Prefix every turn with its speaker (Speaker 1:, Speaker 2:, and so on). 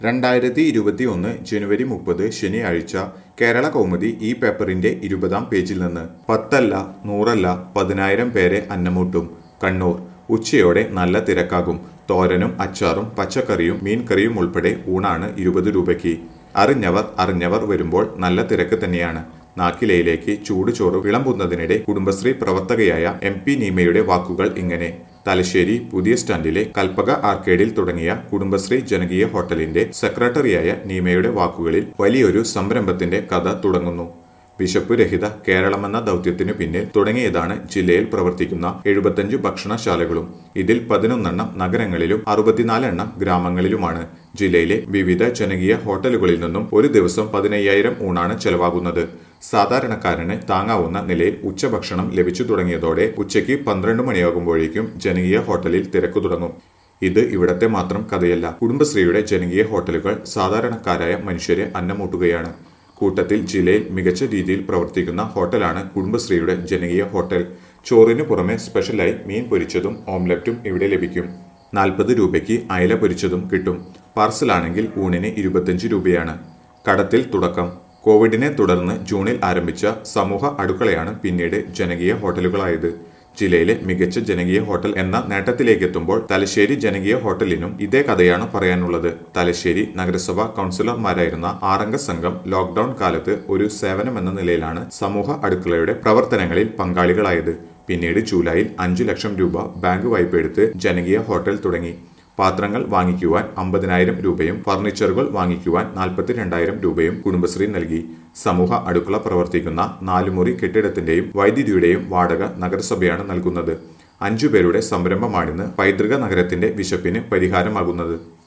Speaker 1: രണ്ടായിരത്തി ഇരുപത്തി ഒന്ന് ജനുവരി മുപ്പത് ശനിയാഴ്ച കേരള കൗമുദി ഈ പേപ്പറിന്റെ ഇരുപതാം പേജിൽ നിന്ന് പത്തല്ല നൂറല്ല പതിനായിരം പേരെ അന്നമൂട്ടും കണ്ണൂർ ഉച്ചയോടെ നല്ല തിരക്കാകും തോരനും അച്ചാറും പച്ചക്കറിയും മീൻകറിയും ഉൾപ്പെടെ ഊണാണ് ഇരുപത് രൂപയ്ക്ക് അറിഞ്ഞവർ അറിഞ്ഞവർ വരുമ്പോൾ നല്ല തിരക്ക് തന്നെയാണ് നാക്കിലയിലേക്ക് ചൂട് ചോറ് വിളമ്പുന്നതിനിടെ കുടുംബശ്രീ പ്രവർത്തകയായ എം പി നീമയുടെ വാക്കുകൾ ഇങ്ങനെ തലശ്ശേരി പുതിയ സ്റ്റാൻഡിലെ കൽപ്പക ആർക്കേഡിൽ തുടങ്ങിയ കുടുംബശ്രീ ജനകീയ ഹോട്ടലിന്റെ സെക്രട്ടറിയായ നീമയുടെ വാക്കുകളിൽ വലിയൊരു സംരംഭത്തിന്റെ കഥ തുടങ്ങുന്നു വിശപ്പ് രഹിത കേരളമെന്ന ദൗത്യത്തിനു പിന്നിൽ തുടങ്ങിയതാണ് ജില്ലയിൽ പ്രവർത്തിക്കുന്ന എഴുപത്തഞ്ച് ഭക്ഷണശാലകളും ഇതിൽ പതിനൊന്നെണ്ണം നഗരങ്ങളിലും അറുപത്തിനാലെണ്ണം ഗ്രാമങ്ങളിലുമാണ് ജില്ലയിലെ വിവിധ ജനകീയ ഹോട്ടലുകളിൽ നിന്നും ഒരു ദിവസം പതിനയ്യായിരം ഊണാണ് ചെലവാകുന്നത് സാധാരണക്കാരന് താങ്ങാവുന്ന നിലയിൽ ഉച്ചഭക്ഷണം ലഭിച്ചു തുടങ്ങിയതോടെ ഉച്ചയ്ക്ക് പന്ത്രണ്ട് മണിയാകുമ്പോഴേക്കും ജനകീയ ഹോട്ടലിൽ തിരക്കു തുടങ്ങും ഇത് ഇവിടത്തെ മാത്രം കഥയല്ല കുടുംബശ്രീയുടെ ജനകീയ ഹോട്ടലുകൾ സാധാരണക്കാരായ മനുഷ്യരെ അന്നമൂട്ടുകയാണ് കൂട്ടത്തിൽ ജില്ലയിൽ മികച്ച രീതിയിൽ പ്രവർത്തിക്കുന്ന ഹോട്ടലാണ് കുടുംബശ്രീയുടെ ജനകീയ ഹോട്ടൽ ചോറിനു പുറമെ സ്പെഷ്യലായി മീൻ പൊരിച്ചതും ഓംലറ്റും ഇവിടെ ലഭിക്കും നാൽപ്പത് രൂപയ്ക്ക് അയല പൊരിച്ചതും കിട്ടും പാർസലാണെങ്കിൽ ഊണിന് ഇരുപത്തഞ്ച് രൂപയാണ് കടത്തിൽ തുടക്കം കോവിഡിനെ തുടർന്ന് ജൂണിൽ ആരംഭിച്ച സമൂഹ അടുക്കളയാണ് പിന്നീട് ജനകീയ ഹോട്ടലുകളായത് ജില്ലയിലെ മികച്ച ജനകീയ ഹോട്ടൽ എന്ന നേട്ടത്തിലേക്കെത്തുമ്പോൾ തലശ്ശേരി ജനകീയ ഹോട്ടലിനും ഇതേ കഥയാണ് പറയാനുള്ളത് തലശ്ശേരി നഗരസഭാ കൗൺസിലർമാരായിരുന്ന ആറംഗ സംഘം ലോക്ഡൌൺ കാലത്ത് ഒരു സേവനമെന്ന നിലയിലാണ് സമൂഹ അടുക്കളയുടെ പ്രവർത്തനങ്ങളിൽ പങ്കാളികളായത് പിന്നീട് ജൂലൈയിൽ അഞ്ചു ലക്ഷം രൂപ ബാങ്ക് വായ്പ എടുത്ത് ജനകീയ ഹോട്ടൽ തുടങ്ങി പാത്രങ്ങൾ വാങ്ങിക്കുവാൻ അമ്പതിനായിരം രൂപയും ഫർണിച്ചറുകൾ വാങ്ങിക്കുവാൻ നാൽപ്പത്തിരണ്ടായിരം രൂപയും കുടുംബശ്രീ നൽകി സമൂഹ അടുക്കള പ്രവർത്തിക്കുന്ന നാലുമുറി കെട്ടിടത്തിന്റെയും വൈദ്യുതിയുടെയും വാടക നഗരസഭയാണ് നൽകുന്നത് അഞ്ചു പേരുടെ സംരംഭമാണിന്ന് പൈതൃക നഗരത്തിന്റെ വിശപ്പിന് പരിഹാരമാകുന്നത്